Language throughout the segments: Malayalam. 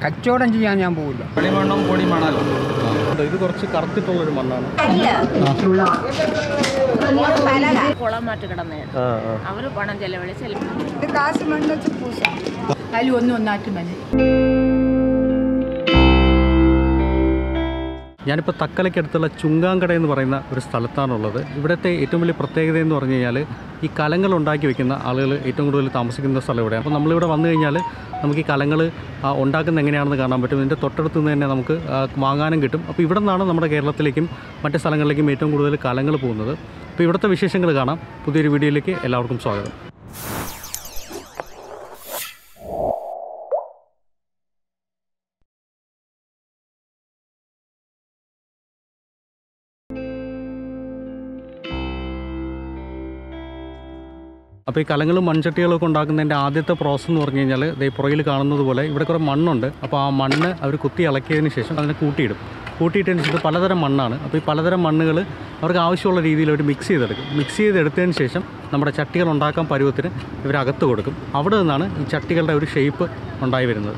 കച്ചവടം ചെയ്യാൻ ഞാൻ പോകില്ല കളിമണ്ണും പൊടി മണലും ഇത് കുറച്ച് കറുത്തിട്ടുള്ളൊരു മണ്ണാണ് കുളം മാറ്റി കിടന്നതാണ് അവർ പണം ചെലവഴിച്ച് ഇത് കാശ് മണ്ണ് വെച്ച് പൂശ അതിൽ ഒന്നും ഒന്നാക്കി മതി ഞാനിപ്പോൾ തക്കലയ്ക്കടുത്തുള്ള ചുങ്കാങ്കട എന്ന് പറയുന്ന ഒരു സ്ഥലത്താണുള്ളത് ഇവിടുത്തെ ഏറ്റവും വലിയ പ്രത്യേകത എന്ന് പറഞ്ഞു കഴിഞ്ഞാൽ ഈ കലങ്ങൾ ഉണ്ടാക്കി വെക്കുന്ന ആളുകൾ ഏറ്റവും കൂടുതൽ താമസിക്കുന്ന സ്ഥലം ഇവിടെയാണ് അപ്പോൾ നമ്മളിവിടെ വന്നു കഴിഞ്ഞാൽ നമുക്ക് ഈ കലങ്ങൾ ഉണ്ടാക്കുന്ന എങ്ങനെയാണെന്ന് കാണാൻ പറ്റും ഇതിൻ്റെ തൊട്ടടുത്ത് നിന്ന് തന്നെ നമുക്ക് ആ, വാങ്ങാനും കിട്ടും അപ്പോൾ ഇവിടെ നിന്നാണ് നമ്മുടെ കേരളത്തിലേക്കും മറ്റ് സ്ഥലങ്ങളിലേക്കും ഏറ്റവും കൂടുതൽ കലങ്ങൾ പോകുന്നത് അപ്പോൾ ഇവിടുത്തെ വിശേഷങ്ങൾ കാണാം പുതിയൊരു വീഡിയോയിലേക്ക് എല്ലാവർക്കും സ്വാഗതം അപ്പോൾ ഈ കലങ്ങളും മൺചട്ടികളും ഒക്കെ ഉണ്ടാക്കുന്നതിൻ്റെ ആദ്യത്തെ പ്രോസസ്സ് എന്ന് പറഞ്ഞു കഴിഞ്ഞാൽ ദേ പുറകിൽ കാണുന്നത് പോലെ ഇവിടെ കുറേ മണ്ണുണ്ട് അപ്പോൾ ആ മണ്ണ് അവർ കുത്തി ഇളക്കിയതിന് ശേഷം അതിനെ കൂട്ടിയിടും കൂട്ടിയിട്ടതിന് ശേഷം പലതരം മണ്ണാണ് അപ്പോൾ ഈ പലതരം മണ്ണുകൾ അവർക്ക് ആവശ്യമുള്ള രീതിയിൽ അവർ മിക്സ് ചെയ്തെടുക്കും മിക്സ് ചെയ്തെടുത്തതിന് ശേഷം നമ്മുടെ ചട്ടികൾ ഉണ്ടാക്കാൻ പരുവത്തിന് ഇവരകത്ത് കൊടുക്കും അവിടെ നിന്നാണ് ഈ ചട്ടികളുടെ ഒരു ഷേപ്പ് ഉണ്ടായി വരുന്നത്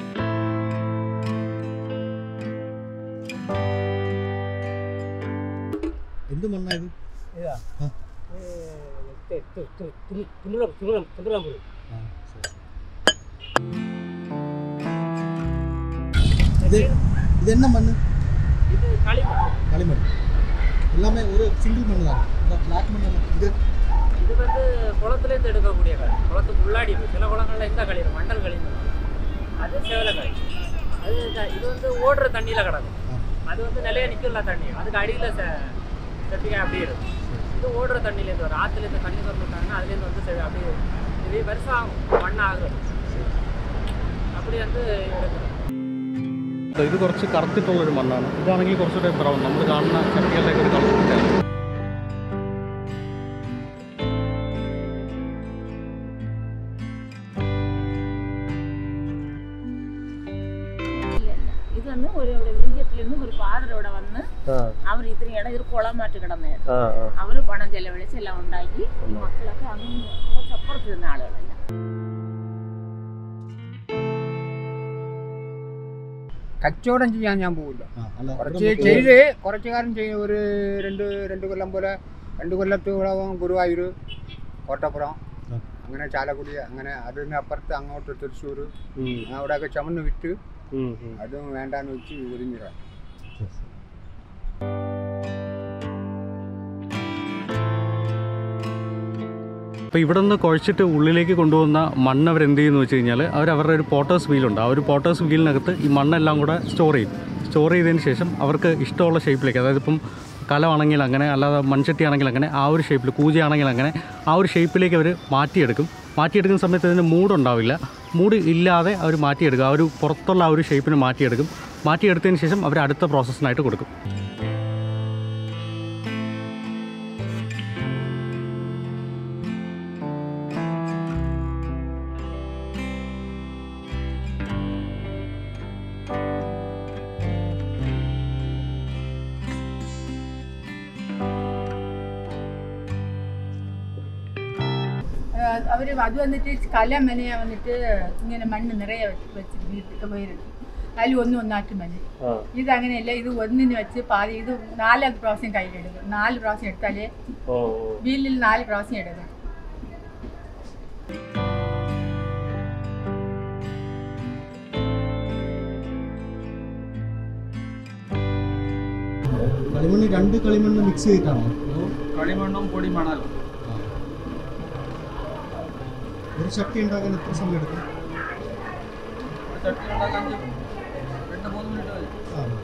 എന്ത് മണ്ണായത് இது இது என்ன மண் களிமண் எல்லாமே ஒரு சிங்கிள் மண் தான் இந்த பிளாக் மண் எல்லாம் இது இது வந்து குளத்துலேருந்து எடுக்கக்கூடிய களி குளத்துக்கு உள்ளாடி இருக்கு சில குளங்கள்ல இந்த களி இருக்கு, மண்டல் களி அது சேவல களி அது இந்த- இது வந்து ஓடுற தண்ணியில் கிடக்கும் அது வந்து நிலையா நிற்கல தண்ணி அதுக்கு அடியில் செட்டிங்க அப்படியே இருக்கும் இது ஓடுற தண்ணியிலேருந்து வரும் ஆற்றுலேருந்து தண்ணி திறந்துட்டாங்கன்னா அதுலேருந்து வந்து செ- அப்படியே இது பெருசாக ஆகும் மண் ஆகும் அப்படி வந்து எடுக்கணும் ഇത് കുറച്ച് കറുത്തിട്ടുള്ളൊരു മണ്ണാണ് ഇതാണെങ്കിൽ കുറച്ചുകൂടെ ബ്രൗൺ നമ്മൾ കാണുന്ന ചട്ടികളുടെ ഒരു കളർ ഇത് വന്ന് ഒരു വില്യത്തിലിருந்து ഒരു ഫാദറോടെ വന്ന് അവർ ഇത്രയും ഇടം ഇത് കുളം മാറ്റി കിടന്നതാണ് അവർ പണം ചെലവഴിച്ച് എല്ലാം ഉണ്ടാക്കി ഈ മക്കളൊക്കെ അങ്ങ് കുറച്ചപ്പുറത്ത് നിന്ന ആളുകളല്ല കച്ചവടം ചെയ്യാൻ ഞാൻ പോകില്ല അല്ല കുറച്ച് ചെയ്ത് കുറച്ച് കാലം ചെയ്ത് ഒരു രണ്ട് രണ്ട് കൊല്ലം പോലെ രണ്ട് കൊല്ലത്തോളം ഗുരുവായൂർ കോട്ടപ്പുറം ആ. അങ്ങനെ ചാലക്കുടി അങ്ങനെ അതിന് അപ്പുറത്ത് അങ്ങോട്ട് തൃശ്ശൂർ അവിടെയൊക്കെ ചമന്ന് വിറ്റ് അതും വേണ്ടാന്ന് വെച്ച് ഒതുങ്ങിടാം അപ്പോൾ ഇവിടെ നിന്ന് കുഴച്ചിട്ട് ഉള്ളിലേക്ക് കൊണ്ടുപോകുന്ന മണ്ണ് അവർ എന്ത് ചെയ്യുന്നു വെച്ച് കഴിഞ്ഞാൽ അവർ അവരുടെ ഒരു പോട്ടേഴ്സ് വീലുണ്ട് ആ ഒരു പോട്ടേഴ്സ് വീലിനകത്ത് ഈ മണ്ണെല്ലാം കൂടെ സ്റ്റോർ ചെയ്യും സ്റ്റോർ ചെയ്തതിന് ശേഷം അവർക്ക് ഇഷ്ടമുള്ള ഷേപ്പിലേക്ക് അതായത് ഇപ്പം കലമാണെങ്കിൽ അങ്ങനെ അല്ലാതെ മൺചട്ടി ആണെങ്കിൽ അങ്ങനെ ആ ഒരു ഷേപ്പിൽ കൂജയാണെങ്കിൽ അങ്ങനെ ആ ഒരു ഷേപ്പിലേക്ക് അവർ മാറ്റിയെടുക്കും മാറ്റിയെടുക്കുന്ന സമയത്ത് ഇതിന് മൂടുണ്ടാവില്ല മൂട് ഇല്ലാതെ അവർ മാറ്റിയെടുക്കും ആ ഒരു പുറത്തുള്ള ആ ഒരു ഷേപ്പിന് മാറ്റിയെടുക്കും മാറ്റിയെടുത്തതിന് ശേഷം അവർ അടുത്ത പ്രോസസ്സിനായിട്ട് കൊടുക്കും അവർ അത് വന്നിട്ട് കല മെനയ വന്നിട്ട് ഇങ്ങനെ മണ്ണ് നിറയെ വെച്ച് വീട്ടിൽ പോയിരുന്നു അതിൽ ഒന്നും ഒന്നാക്കി മതി ഇത് അങ്ങനെയല്ല ഇത് ഒന്നിന് വെച്ച് പാതി ഇത് നാല് പ്രാവശ്യം കയ്യിലെടുക്കും നാല് പ്രാവശ്യം എടുത്താലേ വീലിൽ നാല് പ്രാവശ്യം എടുക്കും കളിമണ്ണ് രണ്ട് കളിമണ്ണ് മിക്സ് ചെയ്തിട്ടാണോ കളിമണ്ണും പൊടി മണലും ഒരു ചട്ടി ഉണ്ടാക്കാൻ എത്ര സമയം എടുക്കും ചട്ടി ഉണ്ടാക്കാൻ രണ്ട് മൂന്ന് മിനിറ്റ് മതി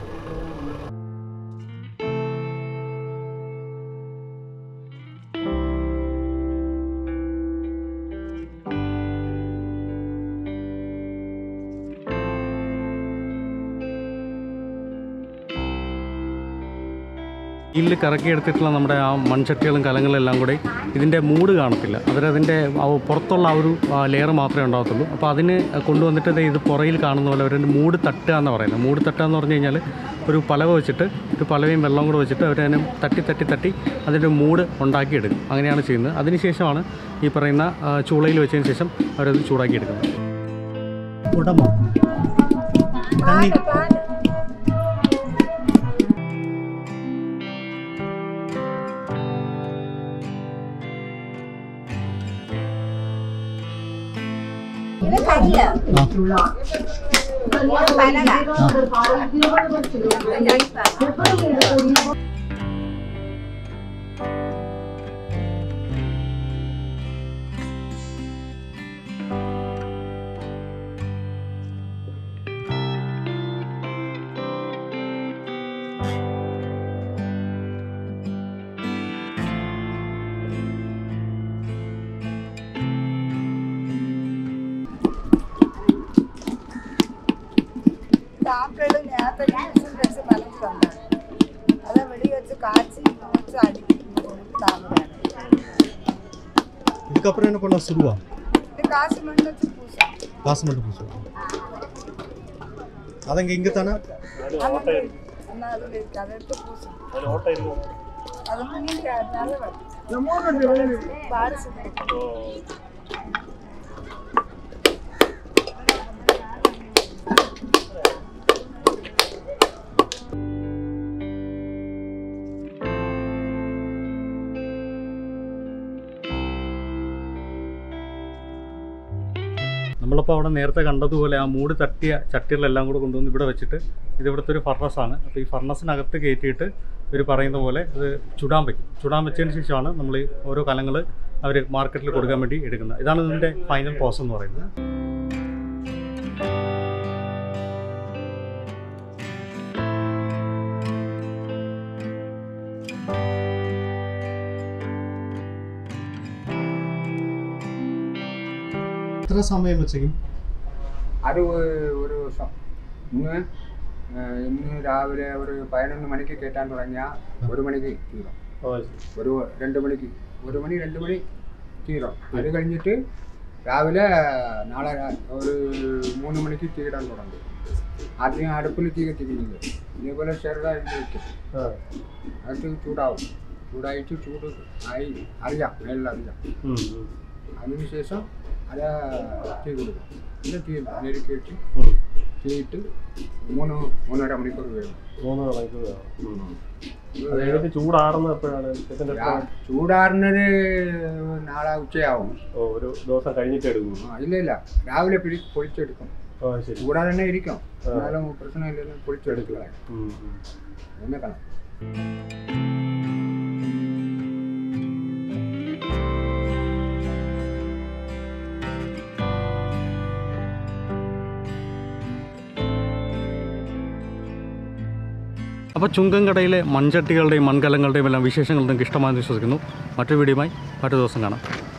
ഇതിൽ കറക്കിയെടുത്തിട്ടുള്ള നമ്മുടെ ആ മൺചട്ടികളും കലങ്ങളും എല്ലാം കൂടെ ഇതിൻ്റെ മൂട് കാണത്തില്ല അവരതിൻ്റെ ആ പുറത്തുള്ള ആ ഒരു ലെയർ മാത്രമേ ഉണ്ടാകത്തുള്ളൂ അപ്പോൾ അതിന് കൊണ്ടുവന്നിട്ട് ദേ ഇത് പുറയിൽ കാണുന്ന പോലെ അവരുടെ മൂട് തട്ടുക എന്ന് പറയുന്നത് മൂട് തട്ടുക എന്ന് പറഞ്ഞു കഴിഞ്ഞാൽ ഒരു പലവ വെച്ചിട്ട് ഒരു പലവയും വെള്ളം കൂടെ വെച്ചിട്ട് അവരതിനെ തട്ടി തട്ടി തട്ടി അതിൻ്റെ മൂട് ഉണ്ടാക്കിയെടുക്കും അങ്ങനെയാണ് ചെയ്യുന്നത് അതിനുശേഷമാണ് ഈ പറയുന്ന ആ, ചൂളയിൽ വെച്ചതിന് ശേഷം അവരത് ചൂടാക്കിയെടുക്കുന്നത് കുടമ தண்ணி ഇത് കരിയ പലക டாக்டர்கள் நேரத்தை மெடிசன் வச்சு மறைஞ்சு வந்தாங்க அதை வெளியே வச்சு காய்ச்சி வச்சு அடிக்கி தாங்குறாங்க இதுக்கப்புறம் என்ன பண்ணலாம் சுடுவா இது காசு மண் வச்சு பூசம் காசு மட்டும் பூசுவோம் அதங்க இங்கே தானே ஆனால் அதில் இருக்கு அதை எடுத்து பூசம் அது மீன் அதனால வரும் பாடு നമ്മളിപ്പോൾ അവിടെ നേരത്തെ കണ്ടതുപോലെ ആ മൂട് തട്ടിയ ചട്ടികളെല്ലാം കൂടെ കൊണ്ടുവന്ന് ഇവിടെ വെച്ചിട്ട് ഇത് ഇവിടുത്തെ ഒരു ഫർണസാണ് അപ്പോൾ ഈ ഫർണസിനകത്ത് കയറ്റിയിട്ട് ഇവർ പറയുന്ന പോലെ ഇത് ചുടാൻ വയ്ക്കും ചുടാൻ വെച്ചതിന് ശേഷമാണ് നമ്മൾ ഈ ഓരോ കലങ്ങൾ അവർ മാർക്കറ്റിൽ കൊടുക്കാൻ വേണ്ടി എടുക്കുന്നത് ഇതാണ് ഇതിൻ്റെ ഫൈനൽ പ്രോസസ് എന്ന് പറയുന്നത് എത്ര സമയം വെച്ചേക്കും അത് ഒ- ഒരു ദിവസം ഇന്ന് ഏഹ്, ഇന്ന് രാവിലെ ഒരു പതിനൊന്ന് മണിക്ക് കയറ്റാൻ തുടങ്ങിയാൽ ഒരു മണിക്ക് തീരും ഒരു രണ്ട് മണിക്ക് ഒരു മണി രണ്ട് മണി തീരും അത് കഴിഞ്ഞിട്ട് രാവിലെ നാളെ രാ- ഒരു മൂന്ന് മണിക്ക് തീയിടാൻ തുടങ്ങും ആദ്യം അടുപ്പിൽ തീ കത്തിക്കുന്നില്ല ഇതേപോലെ ചെറുതായിട്ട് വയ്ക്കും അത് ചൂടാവും ചൂടായിട്ട് ചൂട് ആയി അറിയാം മേളിൽ അറിയാം അതിനുശേഷം അത് തീ കൊടുക്കും പിന്നെ തീ നെരുക്കിയിട്ട് തീയിട്ട് മൂന്ന് മൂന്നര മണിക്കൂർ വേണം മൂന്നര മണിക്കൂർ അത് കഴിഞ്ഞിട്ട് ചൂടാറുന്നത് എപ്പോഴാണ് ഇതിന്റെ രാ- ചൂടാറുന്നത് നാളെ ഉച്ചയാവും ഓ ഒരു ദിവസം കഴിഞ്ഞിട്ട് എടുക്കും ആ, ഇല്ല ഇല്ല രാവിലെ പിടി പൊളിച്ചെടുക്കും ഓ ശരി ചൂടാതെ തന്നെ ഇരിക്കും എന്നാലും പ്രശ്നമില്ലെന്ന് പൊളിച്ചെടുക്കുക ഉം, ഉം. എന്നെ കാണാം അപ്പോൾ ചുങ്കംകടയിലെ മൺചട്ടികളുടെയും മൺകലങ്ങളുടെയും എല്ലാം വിശേഷങ്ങൾ നിങ്ങൾക്ക് ഇഷ്ടമാണെന്ന് വിശ്വസിക്കുന്നു മറ്റൊരു വീഡിയോയുമായി മറ്റൊരു ദിവസം കാണാം